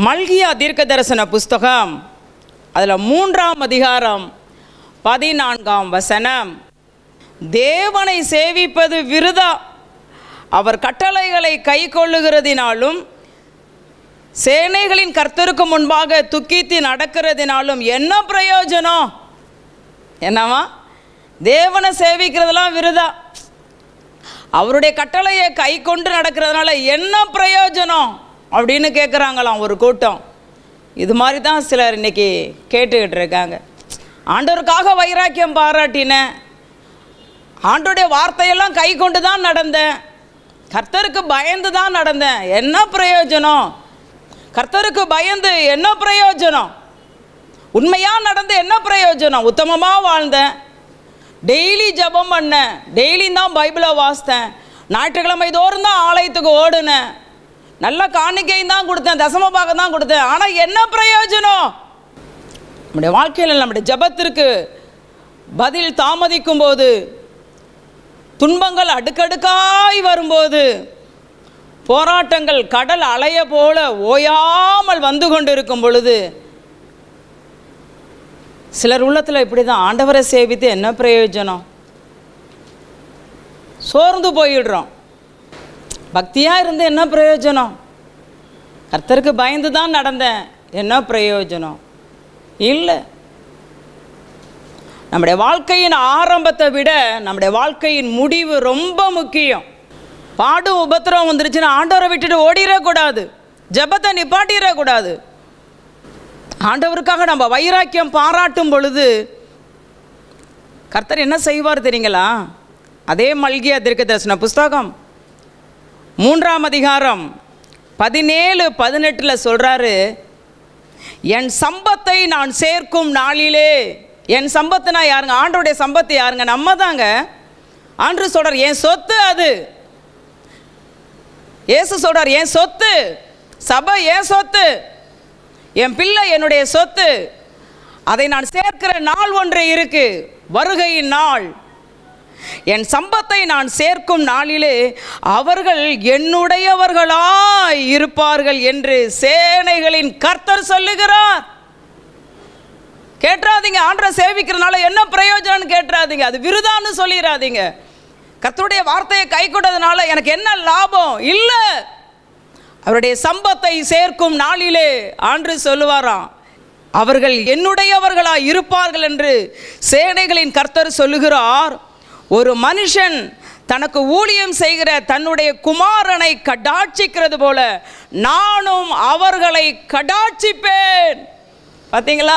மல்கியா தீர்க்க தரிசன புஸ்தகம் அதில் மூன்றாம் அதிகாரம் பதினான்காம் வசனம் தேவனை சேவிப்பது விருதா அவர் கட்டளைகளை கை கொள்ளுகிறதினாலும் சேனைகளின் கர்த்தருக்கு முன்பாக துக்கித்து நடக்கிறதினாலும் என்ன பிரயோஜனம் என்னவா தேவனை சேவிக்கிறதெல்லாம் விருதா அவருடைய கட்டளையை கை கொண்டு நடக்கிறதுனால என்ன பிரயோஜனம் அப்படின்னு கேட்குறாங்களாம் ஒரு கூட்டம் இது மாதிரி தான் சிலர் இன்னைக்கு கேட்டுக்கிட்டு இருக்காங்க ஆண்டவருக்காக வைராக்கியம் பாராட்டினேன் ஆண்டோடைய வார்த்தையெல்லாம் கை கொண்டு தான் நடந்தேன் கர்த்தருக்கு பயந்து தான் நடந்தேன் என்ன பிரயோஜனம் கர்த்தருக்கு பயந்து என்ன பிரயோஜனம் உண்மையாக நடந்து என்ன பிரயோஜனம் உத்தமமாக வாழ்ந்தேன் டெய்லி ஜெபம் பண்ணேன் டெய்லியும் தான் பைபிளை வாசித்தேன் ஞாயிற்றுக்கிழமை தோறும் தான் ஆலயத்துக்கு ஓடுனேன் நல்ல காணிக்கையும் தான் கொடுத்தேன் தசம பாகம் தான் கொடுத்தேன் ஆனால் என்ன பிரயோஜனம் நம்முடைய வாழ்க்கையில் நம்முடைய ஜெபத்திற்கு பதில் தாமதிக்கும் போது துன்பங்கள் அடுக்கடுக்காய் வரும்போது போராட்டங்கள் கடல் அலைய போல ஓயாமல் வந்து கொண்டிருக்கும் பொழுது சிலர் உள்ளத்தில் இப்படி தான் ஆண்டவரை சேவித்து என்ன பிரயோஜனம் சோர்ந்து போயிடுறோம் பக்தியாக இருந்து என்ன பிரயோஜனம் கர்த்தருக்கு பயந்து தான் நடந்தேன் என்ன பிரயோஜனம் இல்லை நம்முடைய வாழ்க்கையின் ஆரம்பத்தை விட நம்முடைய வாழ்க்கையின் முடிவு ரொம்ப முக்கியம் பாடும் உபத்திரம் வந்துருச்சுன்னா ஆண்டவரை விட்டுட்டு ஓடிடக்கூடாது ஜெபத்தை நிப்பாட்டிடக்கூடாது ஆண்டவருக்காக நம்ம வைராக்கியம் பாராட்டும் பொழுது கர்த்தர் என்ன செய்வார் தெரியுங்களா அதே மல்கியா தீர்க்க தரிசன புஸ்தகம் மூன்றாம் அதிகாரம் பதினேழு பதினெட்டில் சொல்கிறாரு என் சம்பத்தை நான் சேர்க்கும் நாளிலே என் சம்பத்துனா யாருங்க ஆண்டோடைய சம்பத்து யாருங்க நம்ம தாங்க ஆண்டு சொல்கிறார் என் சொத்து அது ஏசு சொல்கிறார் என் சொத்து சபை என் சொத்து என் பிள்ளை என்னுடைய சொத்து அதை நான் சேர்க்கிற நாள் ஒன்று இருக்கு வருகையின் நாள் என் சம்பத்தை நான் சேர்க்கும் நாளிலே அவர்கள் என்னுடையவர்களாய் இருப்பார்கள் என்று சேனைகளின் கர்த்தர் சொல்லுகிறார் கேட்டுறாதீங்க ஆண்டரை சேவிக்கிறனால என்ன பிரயோஜனம்னு கேட்டுறாதீங்க அது விருதான்னு சொல்லிடாதீங்க கர்த்தருடைய வார்த்தையை கை கொண்டதுனால எனக்கு என்ன லாபம் இல்லை அவருடைய சம்பத்தை சேர்க்கும் நாளிலே ஆண்டு சொல்லுவாராம் அவர்கள் என்னுடையவர்களாய் இருப்பார்கள் என்று சேனைகளின் கர்த்தர் சொல்லுகிறார் ஒரு மனுஷன் தனக்கு ஊழியம் செய்கிற தன்னுடைய குமாரனை கடாட்சிக்கிறது போல நானும் அவர்களை கடாட்சிப்பேன் பார்த்தீங்களா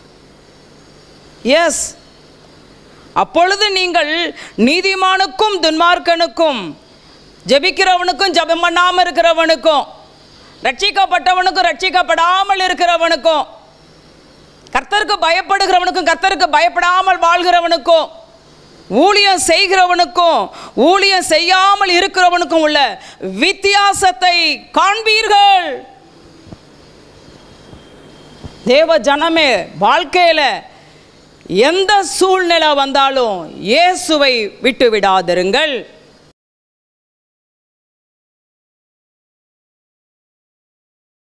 எஸ் அப்பொழுது நீங்கள் நீதிமானுக்கும் துன்மார்க்கனுக்கும் ஜெபிக்கிறவனுக்கும் ஜெபம் பண்ணாமல் இருக்கிறவனுக்கும் ரட்சிக்கப்பட்டவனுக்கும் ரட்சிக்கப்படாமல் இருக்கிறவனுக்கும் கர்த்தருக்கு பயப்படுகிறவனுக்கும் கர்த்தருக்கு பயப்படாமல் வாழ்கிறவனுக்கும் ஊழியம் செய்கிறவனுக்கும் ஊழியம் செய்யாமல் இருக்கிறவனுக்கும் உள்ள வித்தியாசத்தை காண்பீர்கள் தேவ ஜனமே வாழ்க்கையில் எந்த சூழ்நிலை வந்தாலும் இயேசுவை விட்டு விடாதிருங்கள்